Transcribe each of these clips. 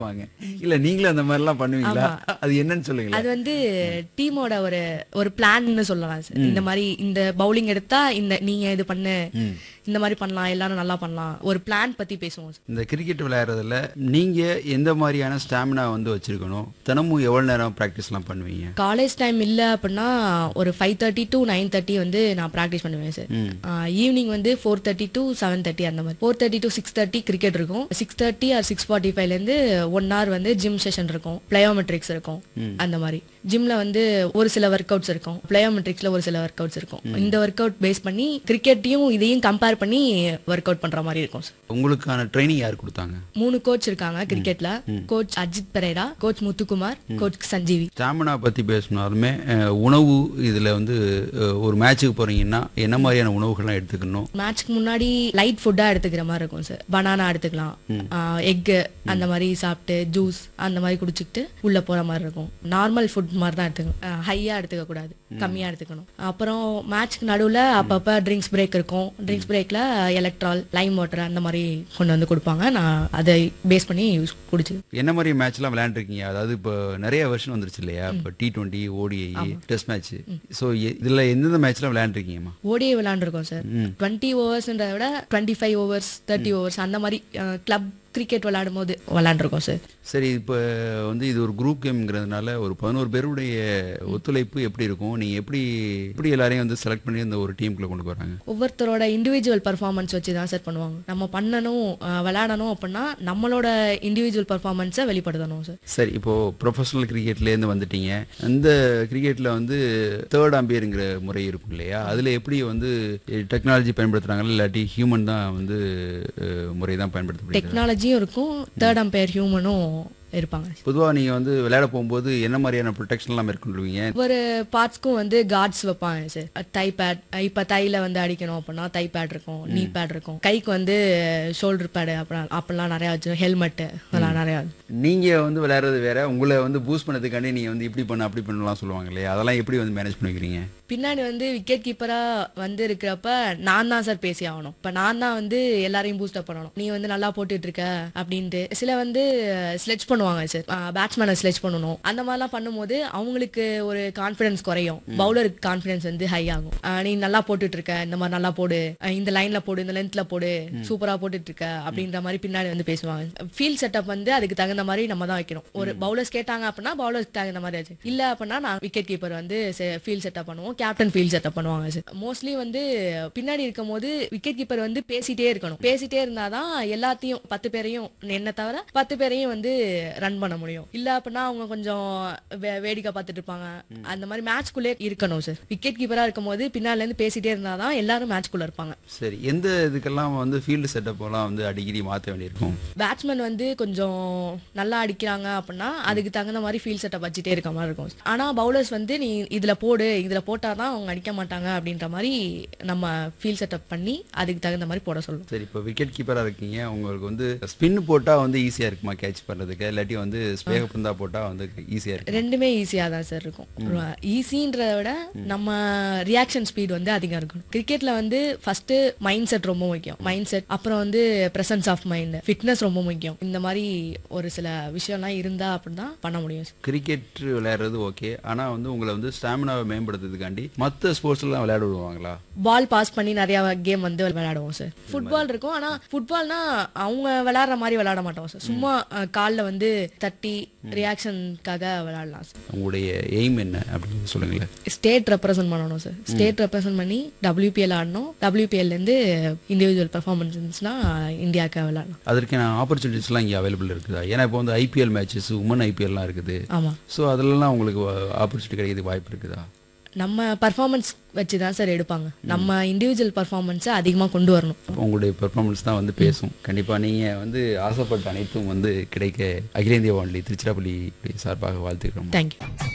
வாங்க இல்ல நீங்களும் அந்த மாதிரி எல்லாம் பண்ணுவீங்களா அது என்னன்னு சொல்லுங்களேன் அது வந்து டீமோட ஒரு ஒரு பிளான்னு சொல்லலாம் சார் இந்த மாதிரி இந்த பவுலிங் எடுத்தா இந்த நீங்க இது பண்ணு இந்த மாதிரி பண்ணலாம் எல்லாரும் நல்லா பண்ணலாம் ஒரு பிளான் பத்தி பேசுவோம் சார் இந்த கிரிக்கெட் விளையாடுறதுல நீங்க எந்த மாதிரியான ஸ்டாமினா வந்து வச்சிருக்கணும் தினமும் எவ்வளவு நேரம் பிராக்டிஸ் எல்லாம் பண்ணுவீங்க காலேஜ் டைம் இல்ல அப்படின்னா ஒரு five thirty to nine thirty வந்து நான் ப்ராக்டிஸ் பண்ணுவேன் சார் ம். ஈவினிங் வந்து four thirty to seven thirty அந்த மாதிரி four thirty to six thirty cricket இருக்கும் six thirty or six forty ஃபைவ்லேருந்து ஒன் ஹவர் வந்து ஜிம் செஷன் இருக்கும் பிளயோமெட்ரிக்ஸ் இருக்கும் அந்த மாதிரி ஜிம்ல வந்து ஒரு சில ஒர்க் அவுட்ஸ் இருக்கும் பிளயோமெட்ரிக்ஸ்ல ஒரு சில ஒர்க் அவுட்ஸ் இருக்கும் இந்த ஒர்க் அவுட் பேஸ் பண்ணி கிரிக்கெட்டையும் இதையும் கம்பேர் பண்ணி ஒர்க் அவுட் பண்ற மாதிரி இருக்கும் சார் உங்களுக்கான ட்ரைனிங் யார் கொடுத்தாங்க மூணு கோச் இருக்காங்க கிரிக்கெட்ல coach Ajith Perera coach Muthukumar coach Sanjeevi stamina பத்தி பேசினாலுமே அஹ், உணவு இதுல வந்து அஹ், ஒரு மேட்சுக்கு போறீங்கன்னா என்ன மாதிரியான உணவுகள்லாம் எடுத்துக்கணும் மேட்ச்க்கு முன்னாடி லைட் ஃபுட்டா எடுத்துக்கிற மாதிரி இருக்கும் சார் பனானா எடுத்துக்கலாம் எக் அந்த மாதிரி சாப்பிட்டு ஜூஸ் அந்த மாதிரி குடிச்சிக்கிட்டு உள்ள போற மாதிரி இருக்கும் நார்மல் ஃபுட் மாதிரி தான் எடுத்துக்கணும் ஹையா எடுத்துக்க கூடாது கம்மியா எடுத்துக்கணும் அப்புறம் மேட்ச்க்கு நடுவுல அப்பப்ப ட்ரிங்க்ஸ் பிரேக் இருக்கும் ட்ரிங்க்ஸ் பிரேக்ல எலக்ட்ரால் லைம் வாட்டர் அந்த மாதிரி கொண்டு வந்து கொடுப்பாங்க நான் அதை பேஸ் பண்ணி யூஸ் குடிச்சு என்ன மாதிரி மேட்ச்லாம் விளையாண்டுருக்கீங்க அதாவது இப்போ நிறைய வெர்ஷன் வந்துருச்சு இல்லையா இப்போ T twenty ODI test match so இதுல எந்தெந்த மேட்ச்லாம் விளையாண்டுருக்கீங்கம்மா ஓடியே விளையாண்டுருக்கோம் சார் டுவெண்ட்டி ஓவர்ஸ்ன்றத விட twenty five overs thirty overs அந்த மாதிரி கிளப் கிரிக்கெட் விளையாடும் போது விளையாண்டுருக்கோம் சார் சரி இப்போ வந்து இது ஒரு குரூப் கேம்ங்கிறதுனால ஒரு பதினோரு பேருடைய ஒத்துழைப்பு எப்படி இருக்கும் நீங்க எப்படி எப்படி எல்லாரையும் வந்து செலக்ட் பண்ணி இந்த ஒரு டீமுக்குள்ள கொண்டு போறாங்க ஒவ்வொருத்தரோட இண்டிவிஜுவல் பர்ஃபார்மன்ஸ் வச்சு தான் சார் பண்ணுவாங்க நம்ம பண்ணணும் அஹ், விளையாடணும் அப்படின்னா நம்மளோட இண்டிவிஜுவல் பர்ஃபார்மன்ஸை வெளிப்படுத்தணும் சார் சரி இப்போ ப்ரொஃபஷனல் கிரிக்கெட்லேருந்து வந்துட்டீங்க அந்த கிரிக்கெட்ல வந்து தேர்ட் அம்பையருங்கிற முறை இருக்கும் இல்லையா அதுல எப்படி வந்து டெக்னாலஜி பயன்படுத்துறாங்களா இல்லாட்டி ஹியூமன் தான் வந்து அஹ், முறை தான் பயன்படுத்தப்படுது டெக்னாலஜியும் இருக்கும் தேர்ட் அம்பையர் ஹியூமனும் இருப்பாங்க பொதுவா நீங்க வந்து விளையாட போகும்போது என்ன மாதிரியான ப்ரொடெக்ஷன்லாம் மேற்கொள்வீங்க ஒவ்வொரு பார்ட்ஸ்க்கும் வந்து கார்ட்ஸ் வைப்பாங்க சார் தை பேட் இப்ப தைல வந்து அடிக்கணும் அப்படின்னா தை பேட் இருக்கும் நீ பேட் இருக்கும் கைக்கு வந்து ஷோல்டர் பேடு அப்புறம் அப்படிலாம் நிறைய வச்சு ஹெல்மெட் அதெல்லாம் நிறைய வச்சு. நீங்க வந்து விளையாடுறது வேற உங்களை வந்து பூஸ்ட் பண்ணதுக்காண்டி நீங்க வந்து இப்படி பண்ண அப்படி பண்ணலாம் சொல்லுவாங்க இல்லையா அதெல்லாம் எப்படி வந்து மேனேஜ் பண்ணிக்கிறீங்க பின்னாடி வந்து விக்கெட் கீப்பரா வந்து இருக்கிறப்ப நான் தான் சார் பேசி ஆகணும் இப்ப நான் தான் வந்து எல்லாரையும் பூஸ்டப் பண்ணணும் நீ வந்து நல்லா போட்டுட்டு இருக்க அப்படின்ட்டு சில வந்து ஸ்லெட்ச் பண்ணுவாங்க சார் பேட்ஸ்மேனை ஸ்லெட்ச் பண்ணணும் அந்த மாதிரிலாம் பண்ணும்போது அவங்களுக்கு ஒரு கான்ஃபிடன்ஸ் குறையும் பவுலருக்கு கான்ஃபிடன்ஸ் வந்து ஹை ஆகும் ஆஹ் நீ நல்லா போட்டுட்டு இருக்க இந்த மாதிரி நல்லா போடு ஆஹ் இந்த லைன்ல போடு இந்த லென்த்ல போடு சூப்பரா போட்டுட்டு இருக்க அப்படின்ற மாதிரி பின்னாடி வந்து பேசுவாங்க ஃபீல்ட் செட்டப் வந்து அதுக்கு தகுந்த மாதிரி நம்ம தான் வைக்கணும் ஒரு பவுலர்ஸ் கேட்டாங்க அப்படின்னா பவுலர்ஸ்க்கு தகுந்த மாதிரி வச்சு இல்ல அப்படின்னா நான் விக்கெட் கீப்பர் வந்து ஃபீல்ட் செட்டப் பண்ணுவோம் கேப்டன் ஃபீல்ட் செட்டப் பண்ணுவாங்க சார் மோஸ்ட்லி வந்து பின்னாடி இருக்கும் போது விக்கெட் கீப்பர் வந்து பேசிட்டே இருக்கணும் பேசிட்டே இருந்தாதான் எல்லாத்தையும் பத்து பேரையும் என்ன தவிர பத்து பேரையும் வந்து ரன் பண்ண முடியும் இல்ல அப்படின்னா அவங்க கொஞ்சம் வே- வேடிக்கை பார்த்துட்டு இருப்பாங்க அந்த மாதிரி மேட்ச்குள்ளே இருக்கணும் சார் விக்கெட் கீப்பரா இருக்கும் போது பின்னால இருந்து பேசிட்டே இருந்தாதான் எல்லாரும் மேட்ச்குள்ள இருப்பாங்க சரி எந்த இதுக்கெல்லாம் வந்து ஃபீல்டு செட்டப் எல்லாம் வந்து அடிக்கடி மாற்ற வேண்டியிருக்கும் பேட்ஸ்மேன் வந்து கொஞ்சம் நல்லா அடிக்கிறாங்க அப்படின்னா அதுக்கு தகுந்த மாதிரி ஃபீல்ட் செட்டப் வச்சுட்டே இருக்க மாதிரி இருக்கும் ஆனா பவுலர்ஸ் வந்து நீ இதுல போடு இதுல போட்டாதான் அவங்க அடிக்க மாட்டாங்க அப்படின்ற மாதிரி நம்ம ஃபீல்ட் செட்டப் பண்ணி அதுக்கு தகுந்த மாதிரி போட சொல்லுவோம் சரி இப்போ விக்கெட் கீப்பரா இருக்கீங்க உங்களுக்கு வந்து ஸ்பின் போட்டா வந்து ஈஸியா இருக்குமா கேட்ச் பண்றதுக்கு இல்லாட்டி வந்து ஸ்பேக பந்தா போட்டா வந்து ஈஸியா இருக்கும் ரெண்டுமே ஈஸியா தான் சார் இருக்கும் ஈஸின்றத விட நம்ம ரியாக்ஷன் ஸ்பீட் வந்து அதிகம் இருக்கும் கிரிக்கெட்ல வந்து ஃபர்ஸ்ட் மைண்ட் செட் ரொம்ப முக்கியம் மைண்ட் செட் அப்புறம் வந்து பிரசன்ஸ் ஆஃப் மைண்ட் ஃபிட்னஸ் ரொம்ப முக்கியம் இந்த மாதிரி ஒரு சில விஷயம்லாம் இருந்தா அப்படின்னா பண்ண முடியும் கிரிக்கெட் விளையாடுறது ஓகே ஆனா வந்து உங்களை வந்து ஸ்டாமினாவை மேம்படுத்துறதுக்காண்டி மற்ற ஸ்போர்ட்ஸ்லாம் விளையாட விடுவாங்களா பால் பாஸ் பண்ணி நிறைய கேம் வந்து விளையாடுவோம் சார் ஃபுட்பால் இருக்கும் ஆனா ஃபுட்பால்னா அவங்க விளையாடுற மாதிரி விளையாட மாட்டோம் சார் சும்மா அஹ், கால்ல வந்து தட்டி ரியாக்ஷனுக்காக விளையாடலாம் சார் உங்களுடைய எய்ம் என்ன அப்படின்னு சொல்லுங்களேன் ஸ்டேட் ரெப்ரசென்ட் பண்ணணும் சார் ஸ்டேட் ரெப்ரசென்ட் பண்ணி WPL ஆடணும் WPL ல இருந்து இண்டிவிஜுவல் பெர்ஃபார்மன்ஸ் இருந்துச்சுன்னா இந்தியாவுக்கு விளையாடலாம் அதற்கான ஆப்பர்ச்சுனிட்டிஸ்லாம் இங்கே அவைலபிள் இருக்குதா ஏன்னா இப்போ வந்து ஐபிஎல் மேட்சஸ் உமன் ஐபிஎல்லாம் இருக்குது ஆமா ஸோ அதிலலாம் உங்களுக்கு ஆப்பர்ச்சுனிட்டி கிடைக்கிறதுக்கு வாய்ப்பு இருக்குதா நம்ம பர்ஃபார்மன்ஸ் வச்சு தான் சார் எடுப்பாங்க நம்ம இண்டிவிஜுவல் பர்ஃபார்மன்ஸை அதிகமா கொண்டு வரணும் உங்களுடைய பெர்ஃபார்மன்ஸ் தான் வந்து பேசும் கண்டிப்பா நீங்க வந்து ஆசைப்பட்ட அனைத்தும் வந்து கிடைக்க அகில இந்திய வானொலி திருச்சிராப்பள்ளி சார்பாக வாழ்த்துக்கிறோம் தேங்க்யூ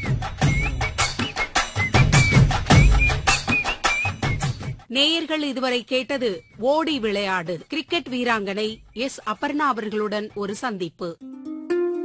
நேயர்கள் இதுவரை கேட்டது ஓடி விளையாடு கிரிக்கெட் வீராங்கனை எஸ் அபர்ணா அவர்களுடன் ஒரு சந்திப்பு